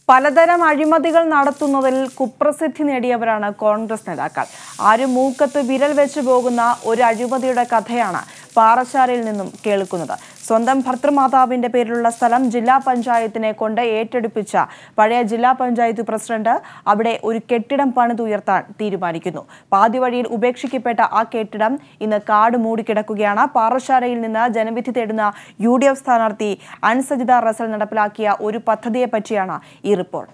പലതരം അഴിമതികൾ നടത്തുന്നതിൽ കുപ്രസിദ്ധി നേടിയവരാണ് കോൺഗ്രസ് നേതാക്കൾ ആരും മൂക്കത്ത് വിരൽ വെച്ച് പോകുന്ന ഒരു അഴിമതിയുടെ കഥയാണ് പാറശാലയിൽ നിന്നും കേൾക്കുന്നത് സ്വന്തം ഭർത്തൃമാതാവിന്റെ പേരിലുള്ള സ്ഥലം ജില്ലാ പഞ്ചായത്തിനെ കൊണ്ട് ഏറ്റെടുപ്പിച്ച പഴയ ജില്ലാ പഞ്ചായത്ത് പ്രസിഡന്റ് അവിടെ ഒരു കെട്ടിടം പണിതുയർത്താൻ തീരുമാനിക്കുന്നു പാതി വഴിയിൽ ഉപേക്ഷിക്കപ്പെട്ട ആ കെട്ടിടം ഇന്ന് കാട് മൂടിക്കിടക്കുകയാണ് പാറശാലയിൽ നിന്ന് ജനവിധി തേടുന്ന യു ഡി എഫ് സ്ഥാനാർത്ഥി അൻസജിത റസൽ നടപ്പിലാക്കിയ ഒരു പദ്ധതിയെ പറ്റിയാണ് ഈ റിപ്പോർട്ട്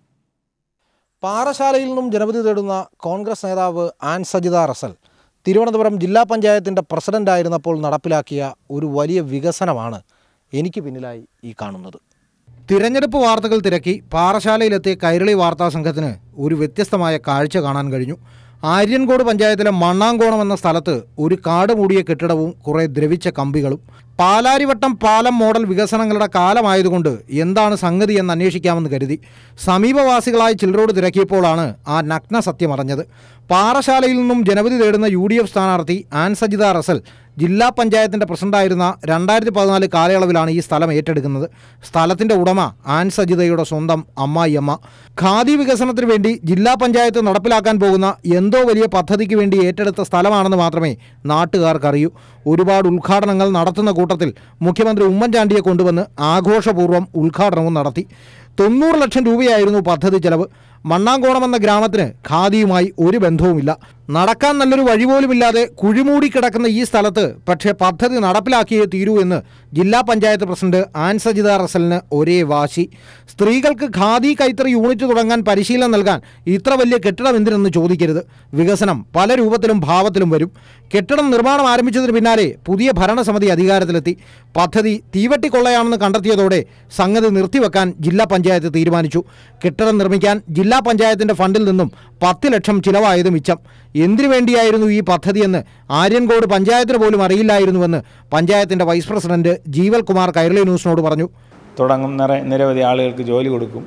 പാറശാലയിൽ നിന്നും ജനവിധി തേടുന്ന കോൺഗ്രസ് നേതാവ് ആൻ സജിത റസൽ തിരുവനന്തപുരം ജില്ലാ പഞ്ചായത്തിൻ്റെ പ്രസിഡൻ്റായിരുന്നപ്പോൾ നടപ്പിലാക്കിയ ഒരു വലിയ വികസനമാണ് എനിക്ക് പിന്നിലായി ഈ കാണുന്നത് തിരഞ്ഞെടുപ്പ് വാർത്തകൾ തിരക്കി പാറശാലയിലെത്തിയ കൈരളി വാർത്താ സംഘത്തിന് ഒരു വ്യത്യസ്തമായ കാഴ്ച കാണാൻ കഴിഞ്ഞു ആര്യൻകോട് പഞ്ചായത്തിലെ മണ്ണാങ്കോണം എന്ന സ്ഥലത്ത് ഒരു കാട് മൂടിയ കെട്ടിടവും കുറേ ദ്രവിച്ച കമ്പികളും പാലാരിവട്ടം പാലം മോഡൽ വികസനങ്ങളുടെ കാലമായതുകൊണ്ട് എന്താണ് സംഗതി എന്ന് അന്വേഷിക്കാമെന്ന് കരുതി സമീപവാസികളായ ചിലരോട് തിരക്കിയപ്പോഴാണ് ആ നഗ്ന സത്യം അറിഞ്ഞത് പാറശാലയിൽ നിന്നും ജനവിധി തേടുന്ന യു ഡി എഫ് സ്ഥാനാർത്ഥി ആൻ സജിത റസൽ ജില്ലാ പഞ്ചായത്തിൻ്റെ പ്രസിഡന്റായിരുന്ന രണ്ടായിരത്തി പതിനാല് കാലയളവിലാണ് ഈ സ്ഥലം ഏറ്റെടുക്കുന്നത് സ്ഥലത്തിൻ്റെ ഉടമ ആൻ സജിതയുടെ സ്വന്തം അമ്മായിയമ്മ ഖാദി വികസനത്തിന് വേണ്ടി ജില്ലാ പഞ്ചായത്ത് നടപ്പിലാക്കാൻ പോകുന്ന എന്തോ വലിയ പദ്ധതിക്ക് വേണ്ടി ഏറ്റെടുത്ത സ്ഥലമാണെന്ന് മാത്രമേ നാട്ടുകാർക്കറിയൂ ഒരുപാട് ഉദ്ഘാടനങ്ങൾ നടത്തുന്ന കൂട്ടത്തിൽ മുഖ്യമന്ത്രി ഉമ്മൻചാണ്ടിയെ കൊണ്ടുവന്ന് ആഘോഷപൂർവ്വം ഉദ്ഘാടനവും നടത്തി തൊണ്ണൂറ് ലക്ഷം രൂപയായിരുന്നു പദ്ധതി ചെലവ് മണ്ണാങ്കോണം എന്ന ഗ്രാമത്തിന് ഖാദിയുമായി ഒരു ബന്ധവുമില്ല നടക്കാൻ നല്ലൊരു വഴി പോലുമില്ലാതെ കുഴിമൂടി കിടക്കുന്ന ഈ സ്ഥലത്ത് പക്ഷേ പദ്ധതി നടപ്പിലാക്കിയേ തീരൂ എന്ന് ജില്ലാ പഞ്ചായത്ത് പ്രസിഡന്റ് ആൻ സജിത റസലിന് ഒരേ വാശി സ്ത്രീകൾക്ക് ഖാദി കൈത്തറി യൂണിറ്റ് തുടങ്ങാൻ പരിശീലനം നൽകാൻ ഇത്ര വലിയ കെട്ടിടം എന്തിനെന്ന് ചോദിക്കരുത് വികസനം പല രൂപത്തിലും ഭാവത്തിലും വരും കെട്ടിടം നിർമ്മാണം ആരംഭിച്ചതിന് പിന്നാലെ പുതിയ ഭരണസമിതി അധികാരത്തിലെത്തി പദ്ധതി തീവട്ടിക്കൊള്ളയാണെന്ന് കണ്ടെത്തിയതോടെ സംഗതി നിർത്തിവെക്കാൻ ജില്ലാ പഞ്ചായത്ത് തീരുമാനിച്ചു കെട്ടിടം നിർമ്മിക്കാൻ ജില്ലാ പഞ്ചായത്തിന്റെ ഫണ്ടിൽ നിന്നും പത്ത് ലക്ഷം ചിലവായത് മിച്ചം എന്തിനു വേണ്ടിയായിരുന്നു ഈ പദ്ധതിയെന്ന് ആര്യൻകോട് പഞ്ചായത്തിന് പോലും അറിയില്ലായിരുന്നുവെന്ന് പഞ്ചായത്തിന്റെ വൈസ് പ്രസിഡന്റ് ജീവൽ കുമാർ കൈരളി ന്യൂസിനോട് പറഞ്ഞു തുടങ്ങും നിറ നിരവധി ആളുകൾക്ക് ജോലി കൊടുക്കും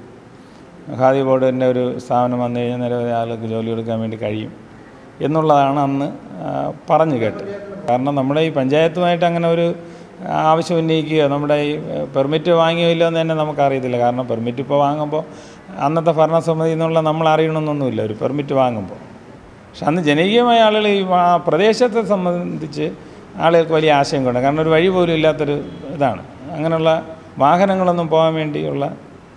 ഖാദി ബോർഡിൻ്റെ ഒരു സ്ഥാപനം വന്നു കഴിഞ്ഞാൽ നിരവധി ആളുകൾക്ക് ജോലി കൊടുക്കാൻ വേണ്ടി കഴിയും എന്നുള്ളതാണ് അന്ന് ആ, പറഞ്ഞു കേട്ടത് കാരണം നമ്മുടെ ഈ പഞ്ചായത്തുമായിട്ട് അങ്ങനെ ഒരു ആവശ്യം ഉന്നയിക്കുകയോ നമ്മുടെ ഈ പെർമിറ്റ് വാങ്ങിയോ ഇല്ലോ എന്ന് തന്നെ നമുക്കറിയത്തില്ല കാരണം പെർമിറ്റ് ഇപ്പോൾ വാങ്ങുമ്പോൾ അന്നത്തെ ഭരണസമിതി എന്നുള്ള നമ്മൾ അറിയണമെന്നൊന്നുമില്ല ഒരു പെർമിറ്റ് വാങ്ങുമ്പോൾ പക്ഷെ അന്ന് ജനകീയമായ ആളുകൾ ഈ ആ പ്രദേശത്തെ സംബന്ധിച്ച് ആളുകൾക്ക് വലിയ ആശങ്കയുണ്ട് കാരണം ഒരു വഴി പോലും ഇല്ലാത്തൊരു ഇതാണ് അങ്ങനെയുള്ള വാഹനങ്ങളൊന്നും പോകാൻ വേണ്ടിയുള്ള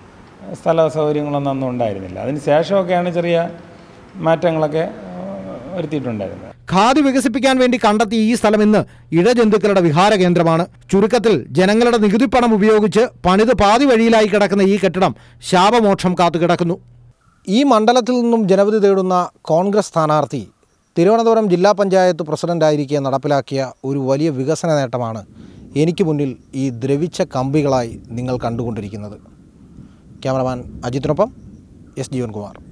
സ്ഥല സൗകര്യങ്ങളൊന്നും അന്നും ഉണ്ടായിരുന്നില്ല അതിന് ശേഷമൊക്കെയാണ് ചെറിയ മാറ്റങ്ങളൊക്കെ ആ, വരുത്തിയിട്ടുണ്ടായിരുന്നത് ഖാദി വികസിപ്പിക്കാൻ വേണ്ടി കണ്ടെത്തിയ ഈ സ്ഥലം ഇന്ന് ഇഴജന്തുക്കളുടെ വിഹാര കേന്ദ്രമാണ് ചുരുക്കത്തിൽ ജനങ്ങളുടെ നികുതിപ്പണം ഉപയോഗിച്ച് പണിത് പാതി വഴിയിലായി കിടക്കുന്ന ഈ കെട്ടിടം ശാപമോക്ഷം കാത്തു കിടക്കുന്നു ഈ മണ്ഡലത്തിൽ നിന്നും ജനവിധി തേടുന്ന കോൺഗ്രസ് സ്ഥാനാർത്ഥി തിരുവനന്തപുരം ജില്ലാ പഞ്ചായത്ത് പ്രസിഡന്റായിരിക്കെ നടപ്പിലാക്കിയ ഒരു വലിയ വികസന നേട്ടമാണ് എനിക്ക് മുന്നിൽ ഈ ദ്രവിച്ച കമ്പികളായി നിങ്ങൾ കണ്ടുകൊണ്ടിരിക്കുന്നത് ക്യാമറമാൻ അജിത്തിനൊപ്പം എസ് ജീവൻകുമാർ